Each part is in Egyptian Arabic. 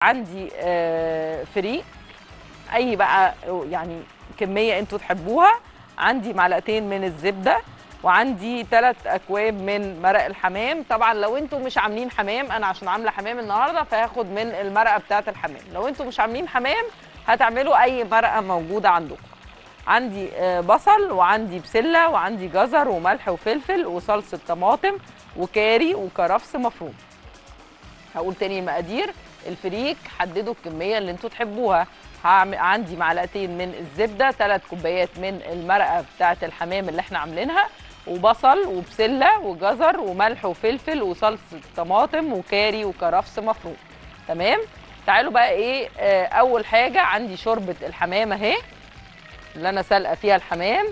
عندي آه، فريك اي بقى يعني كميه انتوا تحبوها عندي معلقتين من الزبده وعندي ثلاث اكواب من مرق الحمام طبعا لو انتوا مش عاملين حمام انا عشان عامله حمام النهارده فهاخد من المرقه بتاعه الحمام لو انتوا مش عاملين حمام هتعملوا اي مرقه موجوده عندكم عندي آه، بصل وعندي بسله وعندي جزر وملح وفلفل وصلصه طماطم وكاري وكرفس مفروم هقول تاني المقادير الفريك حددوا الكميه اللي انتوا تحبوها هعمل عندي معلقتين من الزبده ثلاث كوبايات من المرقه بتاعه الحمام اللي احنا عاملينها وبصل وبسله وجزر وملح وفلفل وصلصه طماطم وكاري وكرفس مفروم تمام تعالوا بقى ايه آه اول حاجه عندي شوربه الحمام اهي اللي انا سالقه فيها الحمام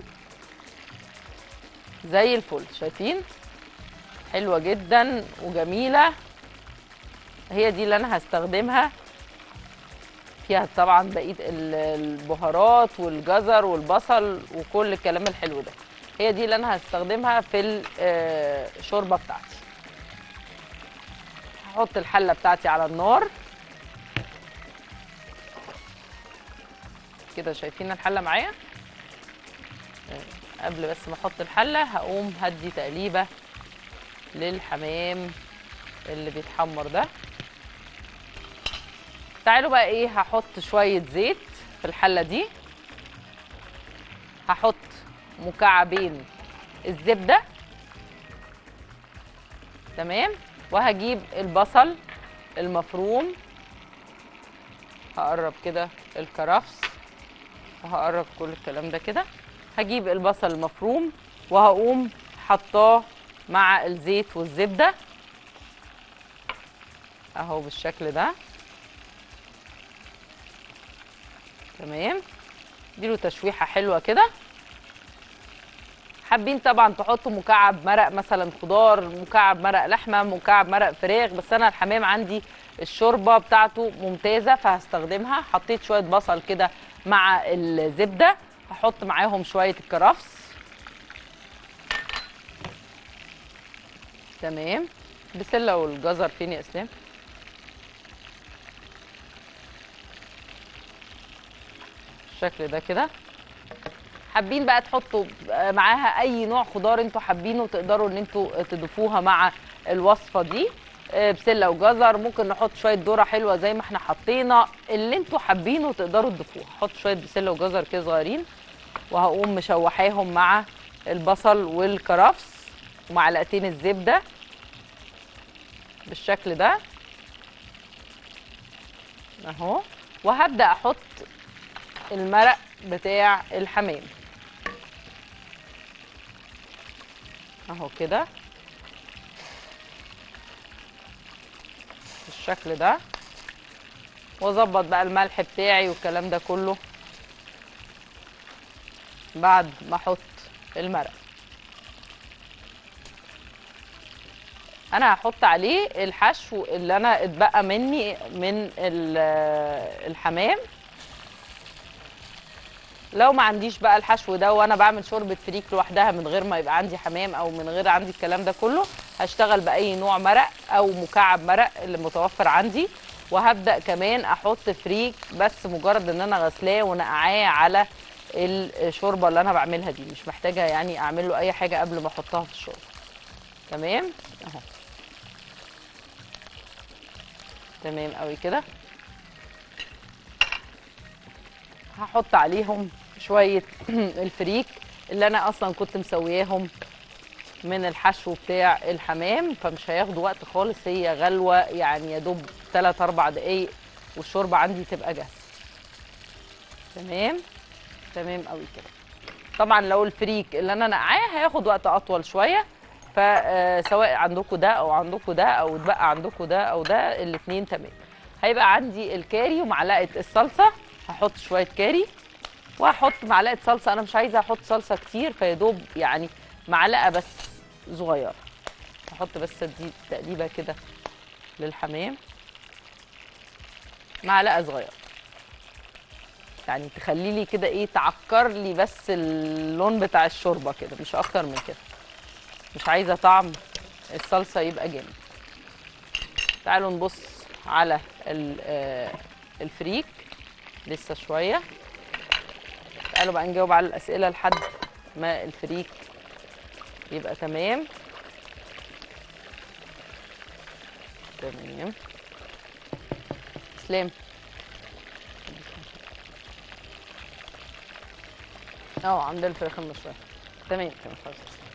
زي الفل شايفين حلوه جدا وجميله هي دي اللي انا هستخدمها فيها طبعا بقيه ال- البهارات والجزر والبصل وكل الكلام الحلو ده هي دي اللي انا هستخدمها في ال- آه، الشوربه بتاعتي هحط الحله بتاعتي على النار كده شايفين الحله معايا آه، قبل بس ما احط الحله هقوم هدي تقليبه للحمام اللي بيتحمر ده تعالوا بقى ايه هحط شويه زيت في الحله دي هحط مكعبين الزبده تمام وهجيب البصل المفروم هقرب كده الكرفس وهقرب كل الكلام ده كده هجيب البصل المفروم وهقوم حطاه مع الزيت والزبده اهو بالشكل ده تمام اديله تشويحه حلوه كده حابين طبعا تحطوا مكعب مرق مثلا خضار مكعب مرق لحمه مكعب مرق فراخ بس انا الحمام عندي الشوربه بتاعته ممتازه فهستخدمها حطيت شويه بصل كده مع الزبده هحط معاهم شويه الكرفس تمام بسله والجزر فين يا اسلام بالشكل ده كده حابين بقى تحطوا معاها اي نوع خضار انتوا حابينه تقدروا ان انتوا تضيفوها مع الوصفه دي آه، بسله وجزر ممكن نحط شويه ذره حلوه زي ما احنا حطينا اللي انتوا حابينه تقدروا تضيفوها حط شويه بسله وجزر كده صغيرين وهقوم مشوحاهم مع البصل والكرفس ومعلقتين الزبده بالشكل ده اهو وهبدا احط المرق بتاع الحمام اهو كده بالشكل ده واظبط بقى الملح بتاعي والكلام ده كله بعد ما احط المرق انا هحط عليه الحشو اللي انا اتبقى مني من ال- الحمام لو ما عنديش بقى الحشو ده وانا بعمل شوربه فريك لوحدها من غير ما يبقى عندي حمام او من غير عندي الكلام ده كله هشتغل باي نوع مرق او مكعب مرق اللي متوفر عندي وهبدا كمان احط فريك بس مجرد ان انا غسلاه ونقعاه على الشوربه اللي انا بعملها دي مش محتاجه يعني اعمل له اي حاجه قبل ما احطها في الشوربه تمام اهو تمام قوي كده هحط عليهم شويه الفريك اللي انا اصلا كنت مسوياهم من الحشو بتاع الحمام فمش هياخدوا وقت خالص هي غلوه يعني يا دوب 3 4 دقايق والشوربه عندي تبقى جاهزه تمام تمام قوي كده طبعا لو الفريك اللي انا نقعاه هياخد وقت اطول شويه فسواء عندكم ده او عندكم ده او اتبقى عندكم ده او ده الاثنين تمام هيبقى عندي الكاري ومعلقه الصلصه هحط شويه كاري وهحط معلقه صلصه انا مش عايزه احط صلصه كتير فيدوب يعني معلقه بس صغيره هحط بس دي تقليبه كده للحمام معلقه صغيره يعني تخلي لي كده ايه تعكر لي بس اللون بتاع الشوربه كده مش اكتر من كده مش عايزه طعم الصلصه يبقى جامد تعالوا نبص على ال- آه، الفريك لسه شويه تعالوا بقى نجاوب على الاسئله لحد ما الفريك يبقى تمام تمام اسلام اه عندنا الفراخ المشويه تمام تمام خلاص